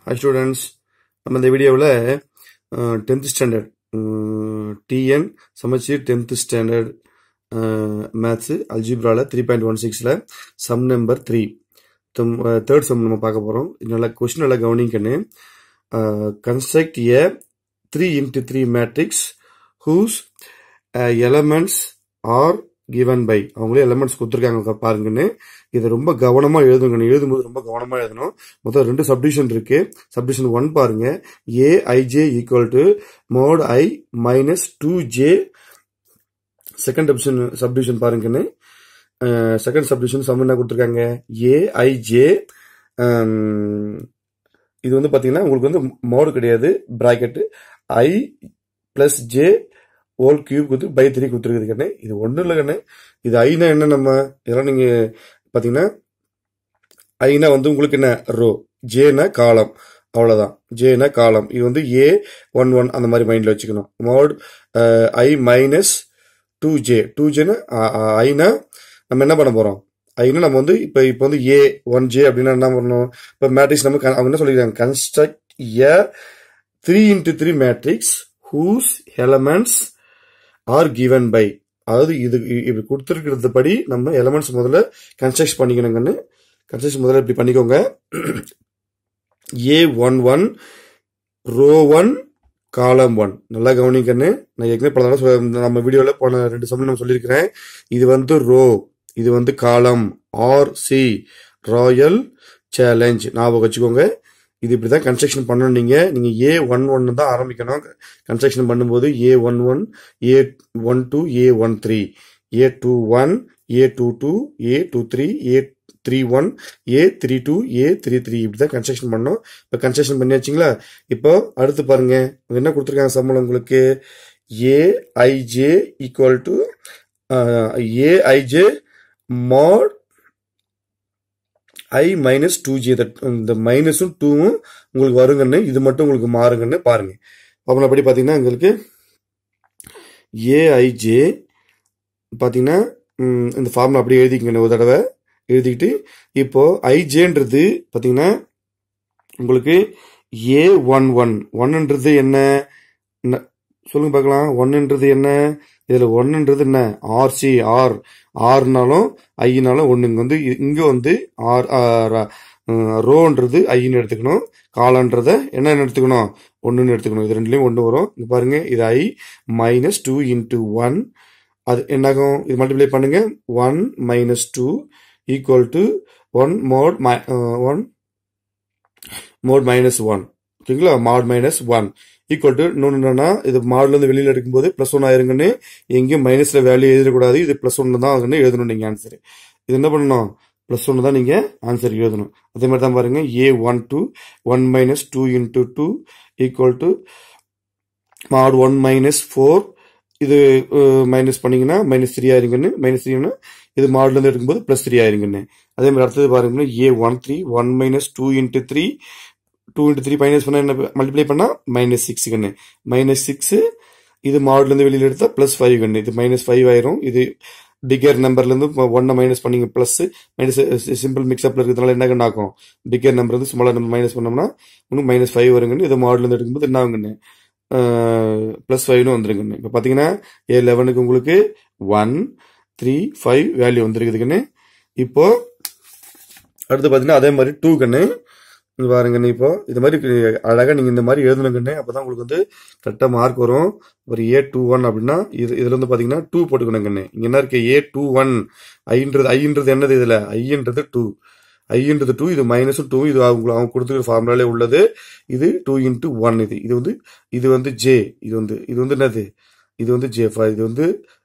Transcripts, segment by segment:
High students நம்ம இந்த வீடியோவில் டென்த் ஸ்டாண்டர்ட் டிஎன் சமச்சீர் டென்த் ஸ்டாண்டர்ட் மேத்ஸு அல்ஜிப்ராவில் த்ரீ பாயிண்ட் ஒன் சிக்ஸில் sum number three third sum நம்ம பார்க்க போகிறோம் நல்லா கொஸ்டின் நல்லா கவனிக்கன்னு construct A three into three matrix whose elements are given by அவங்களே எலமெண்ட்ஸ் கொடுத்துருக்காங்க பாருங்கன்னு இதை ரொம்ப கவனமா எழுதுங்க எழுதும்போது ரொம்ப கவனமா எழுதணும் மொத்தம் ரெண்டு சப்டிஷன் இருக்கு சப்டிஷன் ஒன் பாருங்க A I J equal to mod I minus two J second option subdivision பாருங்கன்னு செகண்ட் சப்டிஷன் சம் என்ன கொடுத்துருக்காங்க ஏ ஐஜே இது வந்து பாத்தீங்கன்னா உங்களுக்கு வந்து மோடு கிடையாது bracket I plus J whole cube கொடுத்து பை த்ரீ கொடுத்துருக்குது கண்ணு இது ஒன்றும் இல்லை கண்ணு இது ஐனா என்ன நம்ம இதெல்லாம் நீங்க பாத்தீங்கன்னா ஐனா வந்து உங்களுக்கு என்ன ரோ ஜேனா காலம் அவ்வளவுதான் ஜேனா காலம் இது வந்து ஏ ஒன் ஒன் அந்த மாதிரி மைண்ட்ல வச்சுக்கணும் mod I minus two J two ஜேனா ஐனா நம்ம என்ன பண்ண போறோம் ஐனா நம்ம வந்து இப்போ இப்போ வந்து ஏ ஒன் ஜே அப்படின்னா என்ன பண்ணணும் இப்போ மேட்ரிக்ஸ் நம்ம அவங்க என்ன சொல்லிருக்காங்க construct A three into three matrix whose elements are given by அதாவது இது இப்படி கொடுத்துருக்கிறது படி நம்ம எலமெண்ட்ஸ் முதல்ல கன்ஸ்ட்ரக்ட் பண்ணிக்கணுங்கன்னு கன்ஸ்ட்ரக்ஷன் முதல்ல இப்படி பண்ணிக்கோங்க A one one row one column one நல்லா கவனிக்கன்னு நான் ஏற்கனவே பல தடவை நம்ம வீடியோவில் போன ரெண்டு சமயம் நம்ம சொல்லியிருக்கிறேன் இது வந்து ரோ இது வந்து காலம் ஆர் சி ராயல் சேலஞ்ச் ஞாபகம் வச்சுக்கோங்க இது இப்படி தான் கன்ஸ்ட்ரக்ஷன் பண்ணணும் நீங்கள் நீங்கள் ஏ ஒன் ஒன்னு தான் ஆரம்பிக்கணும் கன்ஸ்ட்ரக்ஷன் பண்ணும்போது A one one A one two A one three A two one A two two A two three A three one A three two A three three இப்படி தான் கன்ஸ்ட்ரக்ஷன் பண்ணோம் இப்போ கன்ஸ்ட்ரக்ஷன் பண்ணியாச்சுங்களா இப்போ அடுத்து பாருங்க என்ன கொடுத்துருக்காங்க சம்பளம் உங்களுக்கு A I J equal to A I J mod I minus two G இந்த மைனஸும் டூவும் உங்களுக்கு வருங்கன்னு இது மட்டும் உங்களுக்கு மாறுங்கன்னு பாருங்க அப்புறம் அப்படி பார்த்தீங்கன்னா உங்களுக்கு ஏஐஜே பார்த்தீங்கன்னா இந்த ஃபார்முலா அப்படியே எழுதிக்கங்க ஒரு தடவை எழுதிக்கிட்டு இப்போ ஐஜேன்றது பார்த்தீங்கன்னா உங்களுக்கு ஏ ஒன் ஒன் ஒன்னுன்றது என்ன சொல்லுங்க பார்க்கலாம் ஒன்னுன்றது என்ன இதுல ஒன்னுன்றது என்ன ஆர்சி ஆர் ஆறுனாலும் ஐனாலும் ஒண்ணுங்க வந்து இங்க வந்து ஆர் ரோன்றது ஐன்னு எடுத்துக்கணும் காலன்றத என்ன எடுத்துக்கணும் ஒன்றுன்னு எடுத்துக்கணும் இது ரெண்டுலையும் ஒன்று வரும் இது பாருங்க இது I minus two into one அது என்னாகும் இது மல்டிப்ளை பண்ணுங்க one minus two equal to one mod one mod minus one ஓகேங்களா mod minus one equal to இன்னொன்று என்னன்னா இது மாடுல இருந்து வெளியில எடுக்கும்போது பிளஸ் ஒன் ஆயிருங்கன்னு எங்கேயும் மைனஸ்ல வேல்யூ எழுதக்கூடாது இது பிளஸ் ஒன்னு தான் அதுன்னு எழுதணும் நீங்க ஆன்சர் இது என்ன பண்ணணும் பிளஸ் ஒன்னு தான் நீங்க ஆன்சர் எழுதணும் அதே மாதிரி தான் பாருங்க A one two one minus two into two equal to mod one minus four இது மைனஸ் பண்ணீங்கன்னா மைனஸ் த்ரீ ஆயிருங்கன்னு மைனஸ் த்ரீனா இது மாடுல இருந்து எடுக்கும்போது பிளஸ் த்ரீ ஆயிருங்கன்னு அதே மாதிரி அடுத்தது பாருங்க A one three one minus two into three two into three minus பண்ணால் என்ன மல்டிப்ளை பண்ணால் மைனஸ் சிக்ஸ் கண்ணு மைனஸ் சிக்ஸு இது மாடுலேருந்து வெளியில் எடுத்தால் ப்ளஸ் ஃபைவ் கண்ணு இது மைனஸ் ஃபைவ் ஆயிரும் இது பிகர் நம்பர்லேருந்து ஒன்னை மைனஸ் பண்ணிங்க ப்ளஸ் மைனஸ் சிம்பிள் மிக்ஸ்அப்பில் இருக்கிறதுனால என்ன கண்ணு ஆகும் பிகர் நம்பர் வந்து ஸ்மாலர் நம்பர் மைனஸ் பண்ணோம்னா இன்னும் மைனஸ் ஃபைவ் வருங்கன்னு இது மாடுலேருந்து எடுக்கும்போது என்ன ஆகுங்கண்ணு ப்ளஸ் ஃபைவ்னு வந்துருங்கண்ணு இப்போ பார்த்தீங்கன்னா ஏ லெவனுக்கு உங்களுக்கு ஒன் த்ரீ ஃபைவ் வேல்யூ வந்துருக்குதுங்கண்ணு இப்போ அடுத்து பார்த்தீங்கன்னா அதே மாதிரி டூ கண்ணு பாருங்கண்ணே இப்போ இது மாதிரி அழகாக நீங்கள் இந்த மாதிரி எழுதணுங்கண்ணே அப்போ தான் உங்களுக்கு வந்து கரெக்டாக மார்க் வரும் ஒரு ஏ டூ ஒன் அப்படின்னா இது இதில் வந்து பார்த்தீங்கன்னா டூ போட்டுக்கணுங்கண்ணே இங்கே என்ன இருக்கு ஏ டூ ஒன் ஐன்றது ஐன்றது என்னது இதில் ஐன்றது டூ ஐன்றது டூ இது மைனஸும் டூ இது அவங்க அவங்க கொடுத்துருக்க ஃபார்முலாலே உள்ளது இது டூ இன்ட்டு ஒன் இது இது வந்து இது வந்து ஜே இது வந்து இது வந்து என்னது இது வந்து ஜே இது வந்து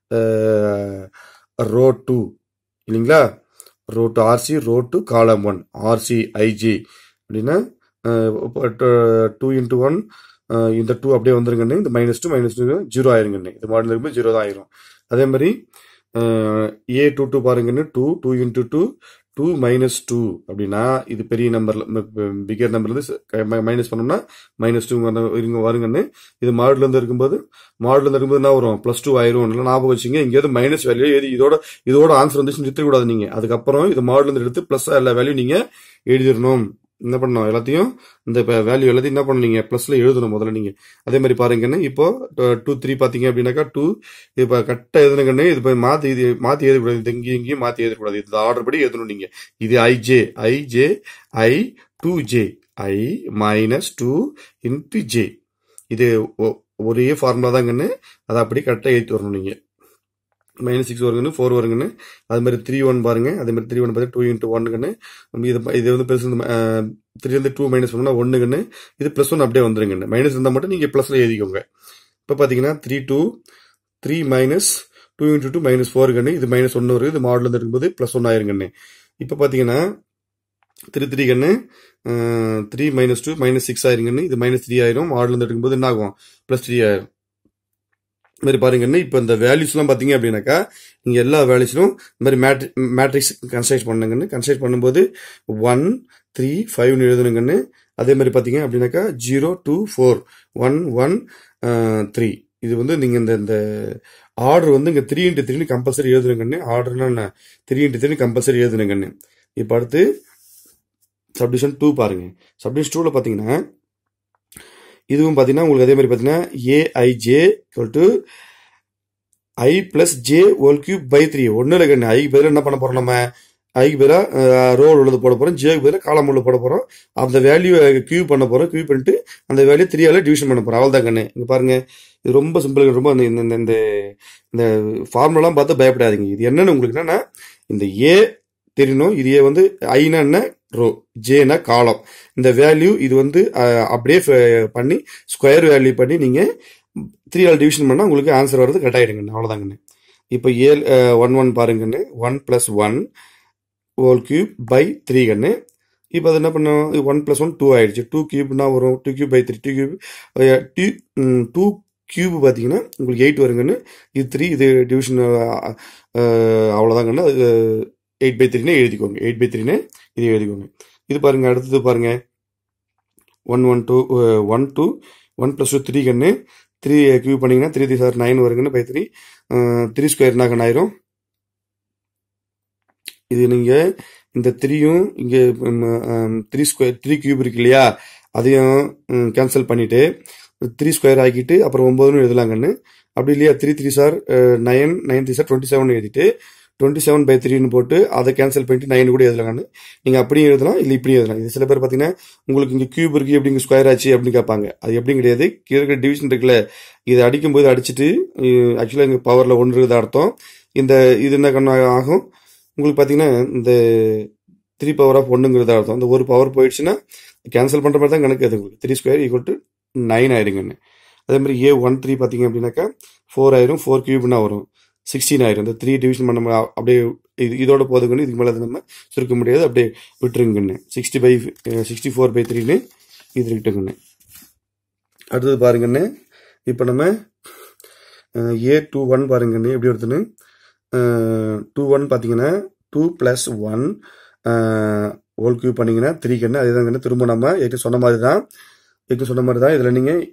ரோ டூ இல்லைங்களா row two R C row two column one R C I G அப்படின்னா டூ இன்ட்டு ஒன் இந்த டூ அப்படியே வந்துருங்கண்ணே இந்த minus two minus two zero ஆயிருங்கண்ணே இது மாடல் இருக்கும்போது ஜீரோ தான் ஆயிரும் அதே மாதிரி ஏ டூ டூ பாருங்கன்னு two two into two two minus two அப்படின்னா இது பெரிய நம்பர்ல பிகர் நம்பர்ல இருந்து மைனஸ் பண்ணோம்னா மைனஸ் டூ இருங்க வருங்கன்னு இது மாடல இருந்து இருக்கும்போது மாடல இருந்து இருக்கும்போது என்ன வரும் பிளஸ் டூ ஆயிரும் இல்லை ஞாபகம் வச்சுங்க எங்கேயாவது மைனஸ் வேல்யூ எது இதோட இதோட ஆன்சர் வந்துச்சு நிறுத்தக்கூடாது நீங்க அதுக்கப்புறம் இது மாடல இருந்து எடுத்து பிளஸ் எல்லா வேல்யூ நீங்க எழுதிடணும் என்ன பண்ணணும் எல்லாத்தையும் இந்த வேல்யூ எல்லாத்தையும் என்ன பண்ணீங்க ப்ளஸ்ல எழுதணும் முதல்ல நீங்க அதே மாதிரி பாருங்கன்னு இப்போ டூ த்ரீ பாத்தீங்க அப்படின்னாக்கா டூ இப்போ கரெக்டா எழுதுனுங்கன்னு இது போய் மாத்தி இது மாத்தி எழுதக்கூடாது இது இங்கேயும் இங்கேயும் மாத்தி எழுதக்கூடாது இது ஆர்டர் படி எழுதணும் நீங்க இது I J I J I two J I minus two into J இது ஒ- ஒரே ஃபார்முலா தாங்கன்னு அதை அப்படி கரெக்டாக எழுதி வரணும் நீங்கள் மைனஸ் சிக்ஸ் வருங்கன்னு ஃபோர் வருங்கன்னு அது மாதிரி த்ரீ ஒன் பாருங்க அதே மாதிரி த்ரீ ஒன் பார்த்து டூ இன்ட்டு ஒன்னுங்கன்னு இது இது வந்து ப்ளஸ் த்ரீ வந்து டூ மைனஸ் ஒன்னா ஒன்றுங்கன்னு இது ப்ளஸ் ஒன் அப்படியே வந்துருங்கன்னு மைனஸ் இருந்தால் மட்டும் நீங்கள் ப்ளஸில் எழுதிக்கோங்க இப்போ பார்த்தீங்கன்னா three two three minus two into two minus ஃபோருங்கன்னு இது மைனஸ் ஒன்று வருது இது மாடல் இருந்து இருக்கும்போது ப்ளஸ் ஒன் ஆயிருங்கன்னு இப்போ பார்த்தீங்கன்னா த்ரீ த்ரீ கண்ணு three minus two minus six ஆயிருங்கன்னு இது மைனஸ் த்ரீ ஆயிரும் மாடல் இருந்து இருக்கும்போது என்ன ஆகும் ப்ளஸ் த்ரீ ஆயிரும் இது மாதிரி பாருங்கன்னு இப்போ இந்த வேல்யூஸ்லாம் பார்த்தீங்க அப்படின்னாக்கா இங்கே எல்லா வேல்யூஸ்லும் இந்த மாதிரி மேட்ரி மேட்ரிக்ஸ் கன்ஸ்ட்ரக்ட் பண்ணுங்கன்னு கன்ஸ்ட்ரக்ட் பண்ணும்போது ஒன் த்ரீ ஃபைவ்னு எழுதணுங்கன்னு அதே மாதிரி பார்த்தீங்க அப்படின்னாக்கா zero two four one one three இது வந்து நீங்கள் இந்த இந்த ஆர்டர் வந்து இங்கே த்ரீ இன்ட்டு த்ரீனு கம்பல்சரி எழுதுனுங்கன்னு ஆர்டர்னா என்ன த்ரீ இன்ட்டு த்ரீனு கம்பல்சரி எழுதுனுங்கன்னு இப்போ அடுத்து சப்டிஷன் டூ பாருங்க சப்டிஷன் டூவில் பார்த்தீங்கன்னா இதுவும் பார்த்தீங்கன்னா உங்களுக்கு அதே மாதிரி பார்த்தீங்கன்னா A I J to I plus J whole cube by three ஒன்றும் இல்லை கண்ணு ஐக்கு பதிலாக என்ன பண்ண போகிறோம் நம்ம ஐக்கு பதிலாக ரோல் உள்ளது போட போகிறோம் ஜேக்கு பதிலாக காலம் உள்ள போட போகிறோம் அந்த வேல்யூ கியூ பண்ண போகிறோம் கியூ பண்ணிட்டு அந்த வேல்யூ த்ரீயால டிவிஷன் பண்ண போகிறோம் அவ்வளோதான் கண்ணு இங்கே பாருங்க இது ரொம்ப சிம்பிள் ரொம்ப இந்த இந்த- இந்த இந்த ஃபார்முலாம் பார்த்து பயப்படாதீங்க இது என்னன்னு உங்களுக்கு என்னன்னா இந்த ஏ தெரியணும் இது ஏ வந்து ஐனா என்ன ரோ ஜேனா காலம் இந்த வேல்யூ இது வந்து அஹ், அப்படியே ஃப- பண்ணி ஸ்கொயர் வேல்யூ பண்ணி நீங்க த்ரீ ஆல் டிவிஷன் பண்ணா உங்களுக்கு ஆன்சர் வர்றது கரெக்ட் ஆயிடுங்கண்ணு அவ்வளோதாங்கண்ணு இப்போ ஏழு ஒன் ஒன் பாருங்கண்ணு one plus one whole cube by three கண்ணு இப்போ அது என்ன பண்ணும் ஒன் பிளஸ் ஒன் டூ ஆயிடுச்சு டூ கியூப்னா வரும் two cube by three two cube two two cube பார்த்தீங்கன்னா உங்களுக்கு எயிட் வருங்கன்னு இது த்ரீ இது டிவிஷன் அவ்வளோதாங்கண்ணு அது எயிட் பை த்ரீனே எழுதிக்கோங்க எயிட் பை த்ரீனே இது எழுதிக்கோங்க இது பாருங்க அடுத்தது பாருங்க one one two one two one plus two three கண்ணு த்ரீ கியூ பண்ணீங்கன்னா த்ரீ த்ரீ சார் நைன் வருங்கன்னு பை த்ரீ த்ரீ ஸ்கொயர் நாகன் ஆயிரும் இது நீங்கள் இந்த த்ரீயும் இங்கே த்ரீ ஸ்கொயர் த்ரீ கியூப் இருக்கு இல்லையா அதையும் கேன்சல் பண்ணிட்டு த்ரீ ஸ்கொயர் ஆக்கிட்டு அப்புறம் ஒன்பதுன்னு எழுதலாங்கன்னு அப்படி இல்லையா த்ரீ த்ரீ சார் நைன் நைன் த்ரீ சார் டுவெண்ட்டி செவன் எழுதிட்டு டுவெண்ட்டி செவன் பை த்ரீன்னு போட்டு அதை கேன்சல் பண்ணிட்டு நைன் கூட எழுதலாங்கன்னு நீங்கள் அப்படியும் எழுதலாம் இல்லை இப்படியும் எழுதலாம் இது சில பேர் பார்த்தீங்கன்னா உங்களுக்கு இங்கே கியூப் இருக்கு எப்படி ஸ்கொயர் ஆச்சு அப்படின்னு கேட்பாங்க அது எப்படியும் கிடையாது கீழே இருக்கிற டிவிஷன் இருக்குல்ல இதை அடிக்கும்போது அடிச்சுட்டு ஆக்சுவலாக இங்கே பவரில் ஒன்று இருக்குது அர்த்தம் இந்த இது என்ன கண்ணு ஆகும் உங்களுக்கு பார்த்தீங்கன்னா இந்த த்ரீ பவர் ஆஃப் ஒன்றுங்கிறது அர்த்தம் இந்த ஒரு பவர் போயிடுச்சுன்னா கேன்சல் பண்ணுற மாதிரி தான் கணக்கு அது உங்களுக்கு three square equal to nine ஆயிருங்கன்னு அதே மாதிரி ஏ ஒன் த்ரீ பார்த்தீங்க அப்படின்னாக்கா ஃபோர் ஆயிரும் ஃபோர் கியூப்னா வரும் சிக்ஸ்டீன் ஆயிரும் இந்த த்ரீ டிவிஷன் பண்ண ம- அப்படியே இது இதோட போதுங்கன்னு இதுக்கு மேலே நம்ம சுருக்க முடியாது அப்படியே விட்டுருங்கன்னு sixty by sixty four by த்ரீன்னு இது இருக்கட்டுங்கண்ணு அடுத்தது பாருங்கண்ணு இப்போ நம்ம ஏ டூ ஒன் பாருங்கண்ணு எப்படி எடுத்துன்னு டூ ஒன் பார்த்தீங்கன்னா two plus one whole cube பண்ணீங்கன்னா த்ரீ கண்ணு அதே தாங்கண்ணு திரும்ப நம்ம ஏற்கனவே சொன்ன மாதிரி தான் ஏற்கனவே சொன்ன மாதிரி தான் இதில் நீங்கள்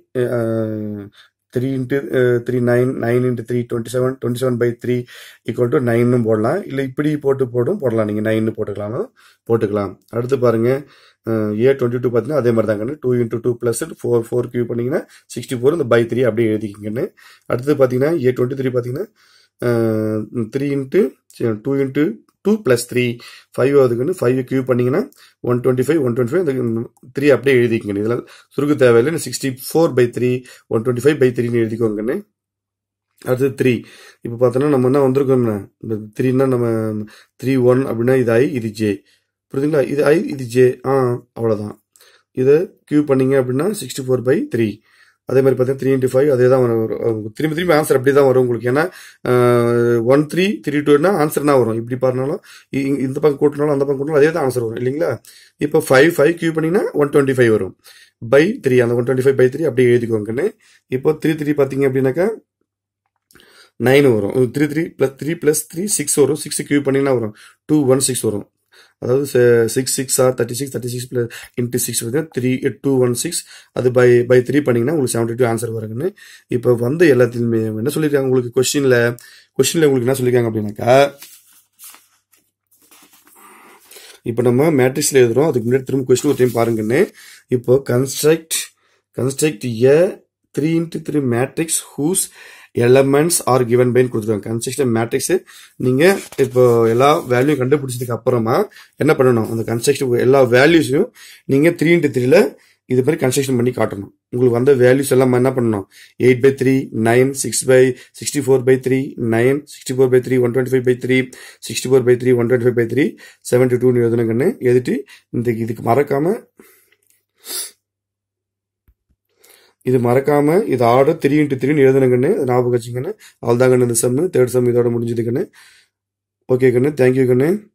three into three nine nine into three twenty seven twenty seven by three equal to நைன்னு போடலாம் இல்லை இப்படி போட்டு போட்டும் போடலாம் நீங்கள் நைன்னு போட்டுக்கலாம் போட்டுக்கலாம் அடுத்து பாருங்க ஏ டுவெண்ட்டி டூ பார்த்தீங்கன்னா அதே மாதிரி தாங்கன்னு two into two plus four four cube பண்ணீங்கன்னா சிக்ஸ்டி ஃபோர் இந்த பை த்ரீ அப்படியே எழுதிக்கிங்கன்னு அடுத்து பார்த்தீங்கன்னா ஏ டுவெண்ட்டி த்ரீ பார்த்தீங்கன்னா three into two into two plus three five அதுக்குன்னு ஃபைவ் கியூ பண்ணீங்கன்னா one twenty five one twenty five three அப்படியே எழுதிக்கங்க இதெல்லாம் சுருக்கு தேவையில்லை sixty four by three one twenty five by த்ரீன்னு எழுதிக்கோங்கன்னு அடுத்து த்ரீ இப்போ பார்த்தோன்னா நம்ம என்ன வந்திருக்கோம்னா இந்த த்ரீனா நம்ம த்ரீ ஒன் அப்படின்னா இது ஐ இது ஜே புரியுதுங்களா இது ஐ இது ஜே ஆ அவ்வளோதான் இதை கியூ பண்ணீங்க அப்படின்னா சிக்ஸ்டி ஃபோர் பை த்ரீ அதே மாதிரி பார்த்தீங்கன்னா த்ரீ இன்ட்டு ஃபைவ் அதே தான் வரும் வரும். திரும்பி திரும்பி ஆன்சர் அப்படி தான் வரும் உங்களுக்கு ஏன்னா ஒன் த்ரீ த்ரீ டூனா ஆன்சர் என்ன வரும் இப்படி பாருனாலும் இ- இ- இந்த பக்கம் கூட்டினாலும் அந்த பக்கம் கூட்டினாலும் அதே தான் ஆன்சர் வரும் இல்லைங்களா இப்போ ஃபைவ் ஃபைவ் கியூ பண்ணிங்கன்னா ஒன் டுவெண்ட்டி ஃபைவ் வரும் பை த்ரீ அந்த one twenty five by three அப்படியே எழுதிக்கோங்கன்னு இப்போ த்ரீ த்ரீ பார்த்தீங்க அப்படின்னாக்கா நைன் வரும் three three plus three plus three six வரும் சிக்ஸ் கியூ பண்ணிங்கன்னா வரும் டூ ஒன் சிக்ஸ் வரும் அதாவது six six are thirty six thirty six plus into six வந்து த்ரீ டூ ஒன் சிக்ஸ் அது பை பை த்ரீ பண்ணிங்கன்னா உங்களுக்கு செவன்டி டூ ஆன்சர் வருங்கன்னு இப்போ வந்து எல்லாத்தையுமே என்ன சொல்லியிருக்காங்க உங்களுக்கு கொஸ்டினில் கொஸ்டினில் உங்களுக்கு என்ன சொல்லியிருக்காங்க அப்படின்னாக்கா இப்போ நம்ம மேட்ரிக்ஸில் எழுதுறோம் அதுக்கு முன்னாடி திரும்ப கொஸ்டின் ஒரு டைம் பாருங்கன்னு இப்போ construct construct a three into three matrix whose elements are given பைன்னு கொடுத்துருக்காங்க கன்ஸ்ட்ரக்ஷன் மேட்ரிக்ஸ் நீங்க இப்போ எல்லா வேல்யூ கண்டுபிடிச்சதுக்கு அப்புறமா என்ன பண்ணணும் அந்த கன்ஸ்ட்ரக்ஷன் எல்லா வேல்யூஸையும் நீங்க த்ரீ இன்ட்டு த்ரீல இது மாதிரி கன்ஸ்ட்ரக்ஷன் பண்ணி காட்டணும் உங்களுக்கு வந்த வேல்யூஸ் எல்லாம் என்ன பண்ணணும் eight by three nine six by sixty four by three nine sixty four by three one twenty five by three sixty four by three one twenty five by three seventy டூன்னு எழுதுனுங்கன்னு எழுதிட்டு இந்த இதுக்கு மறக்காம இது மறக்காம இது ஆர்டர் த்ரீ இன்ட்டு த்ரீன்னு எழுதுனுங்கன்னு ஞாபகம் வச்சுங்கன்னு அவ்வளோதாங்கன்னு இந்த சம்மு தேர்ட் சம் இதோட முடிஞ்சதுக்குன்னு ஓகே கண்ணு தேங்க்யூ கண்ணு